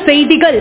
செய்திகள்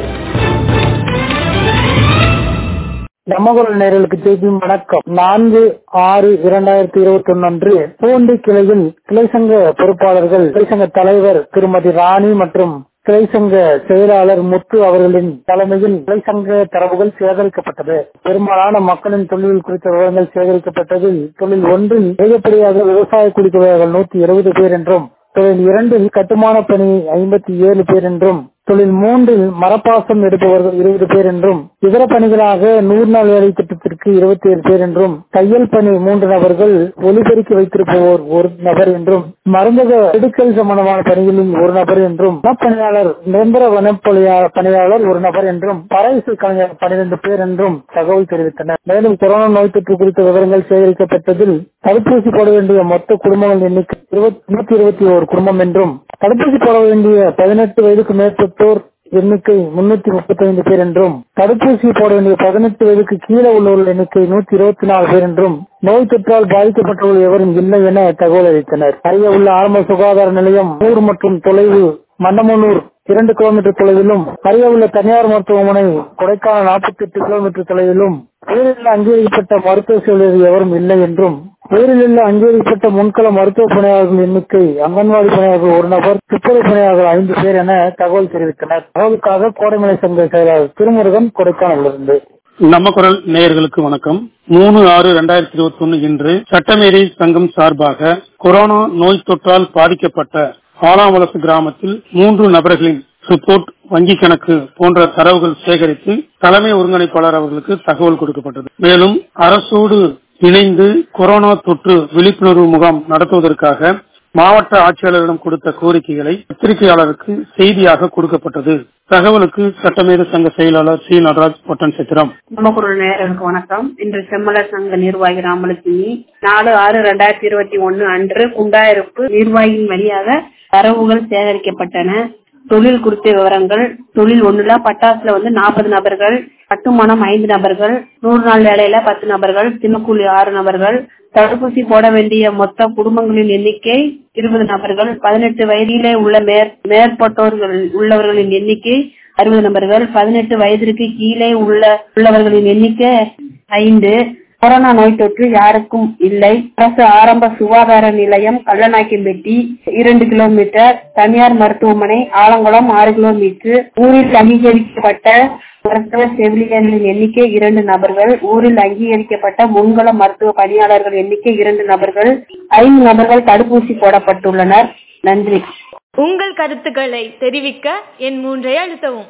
தம்மகுரல் நேர்களுக்கு செய்தி வணக்கம் நான்கு ஆறு இரண்டாயிரத்தி இருபத்தி ஒன்னு அன்று பூண்டி கிளையில் கிளை சங்க பொறுப்பாளர்கள் கிளை சங்க தலைவர் திருமதி ராணி மற்றும் கிளை சங்க செயலாளர் முத்து அவர்களின் தலைமையில் கிளை சங்க தரவுகள் சேகரிக்கப்பட்டது பெரும்பாலான மக்களின் தொழில் குறித்த விவரங்கள் சேகரிக்கப்பட்டதில் தொழில் ஒன்றில் அதிகப்படியாக விவசாய குடித்தவர்கள் நூத்தி இருபது பேர் என்றும் தொழில் இரண்டில் கட்டுமான பணி ஐம்பத்தி ஏழு பேர் என்றும் தொழில் மூன்றில் மரப்பாசம் எடுப்பவர்கள் இருபது பேர் என்றும் இதர பணிகளாக நூறு நாள் வேலை திட்டத்திற்கு இருபத்தி ஏழு பேர் என்றும் தையல் பணி மூன்று நபர்கள் ஒலிபெருக்கி வைத்திருப்பவோர் ஒரு நபர் என்றும் மருந்தக எடுக்கல் சம்பந்தமான பணிகளில் ஒரு நபர் என்றும் வனப்பணியாளர் நிரந்தர வனப்பணியாளர் பணியாளர் ஒரு நபர் என்றும் பறைசு கலைஞர் பனிரெண்டு பேர் என்றும் தகவல் தெரிவித்தனர் மேலும் கொரோனா நோய் தொற்று குறித்த விவரங்கள் சேகரிக்கப்பட்டதில் தடுப்பூசி போட வேண்டிய மொத்த குடும்பங்கள் எண்ணிக்கை நூத்தி இருபத்தி ஓரு குடும்பம் என்றும் தடுப்பூசி போட வேண்டிய பதினெட்டு வயதுக்கு மேற்பட்டோர் எண்ணிக்கை முன்னூத்தி முப்பத்தி ஐந்து பேர் என்றும் தடுப்பூசி போட வேண்டிய பதினெட்டு வயதுக்கு கீழே உள்ளவர்கள் எண்ணிக்கை நூத்தி இருபத்தி நாலு பேர் என்றும் நோய் தொற்றால் பாதிக்கப்பட்டவர்கள் எவரும் இல்லை என தகவல் அளித்தனர் அருகே உள்ள ஆரம்ப சுகாதார நிலையம் ஊர் மற்றும் தொலைவு மண்டமனூர் இரண்டு கிலோமீட்டர் தொலைவிலும் அருகே உள்ள தனியார் மருத்துவமனை கொடைக்கானல் நாற்பத்தி எட்டு கிலோமீட்டர் தொலைவிலும் உயிரில் அங்கீகரிக்கப்பட்ட மருத்துவ செவிலியர் எவரும் இல்லை என்றும் உயிரில் அங்கீகரிக்கப்பட்ட முன்கள மருத்துவ பணியாளர்கள் எண்ணிக்கை அங்கன்வாடி பணியாளர்கள் ஒரு நபர் துப்புரவு பணியாளர்கள் ஐந்து பேர் என தகவல் தெரிவித்தனர் தகவலுக்காக கோடைமலை சங்க செயலாளர் திருமுருகன் கொடைக்கானலிருந்து நம்ம குரல் நேயர்களுக்கு வணக்கம் மூணு ஆறு இரண்டாயிரத்தி இருபத்தி ஒன்னு இன்று சட்டமேரி சங்கம் சார்பாக கொரோனா நோய் தொற்றால் பாதிக்கப்பட்ட ஆலாவலசு கிராமத்தில் மூன்று நபர்களின் ரிப்போர்ட் வங்கி கணக்கு போன்ற தரவுகள் சேகரித்து தலைமை ஒருங்கிணைப்பாளர் அவர்களுக்கு தகவல் கொடுக்கப்பட்டது மேலும் அரசோடு இணைந்து கொரோனா தொற்று விழிப்புணர்வு முகாம் நடத்துவதற்காக மாவட்ட ஆட்சியாளரிடம் கொடுத்த கோரிக்கைகளை பத்திரிகையாளருக்கு செய்தியாக கொடுக்கப்பட்டது தகவலுக்கு சட்டமேத சங்க செயலாளர் சி நடராஜ் பொட்டன் சித்திரம் நம்ம குரல் நேயர்களுக்கு வணக்கம் இன்று செம்மலர் சங்க நிர்வாகி ராமலட்சுமி நாலு ஆறு ரெண்டாயிரத்தி இருபத்தி ஒன்னு அன்று குண்டாயிருப்பு நிர்வாகியின் வழியாக தரவுகள் சேகரிக்கப்பட்டன தொழில் குறித்த விவரங்கள் தொழில் ஒண்ணுல பட்டாசுல வந்து நாற்பது நபர்கள் கட்டுமானம் ஐந்து நபர்கள் நூறு நாள் வேலையில பத்து நபர்கள் தினக்கூலி ஆறு நபர்கள் தடுப்பூசி போட வேண்டிய மொத்த குடும்பங்களின் எண்ணிக்கை இருபது நபர்கள் பதினெட்டு வயதிலே உள்ள மேற்பட்டோர்கள் உள்ளவர்களின் எண்ணிக்கை அறுபது நபர்கள் பதினெட்டு வயதிற்கு கீழே உள்ள உள்ளவர்களின் எண்ணிக்கை ஐந்து கொரோனா நோய் தொற்று யாருக்கும் இல்லை அரசு ஆரம்ப சுகாதார நிலையம் கல்லநாயக்கம்பட்டி இரண்டு கிலோமீட்டர் தனியார் மருத்துவமனை ஆலங்குளம் ஆறு கிலோமீட்டர் ஊரில் அங்கீகரிக்கப்பட்ட மருத்துவ செவிலியர்களின் எண்ணிக்கை இரண்டு நபர்கள் ஊரில் அங்கீகரிக்கப்பட்ட முன்கள மருத்துவ பணியாளர்கள் எண்ணிக்கை இரண்டு நபர்கள் ஐந்து நபர்கள் தடுப்பூசி போடப்பட்டுள்ளனர் நன்றி உங்கள் கருத்துக்களை தெரிவிக்க என் மூன்றை அழுத்தவும்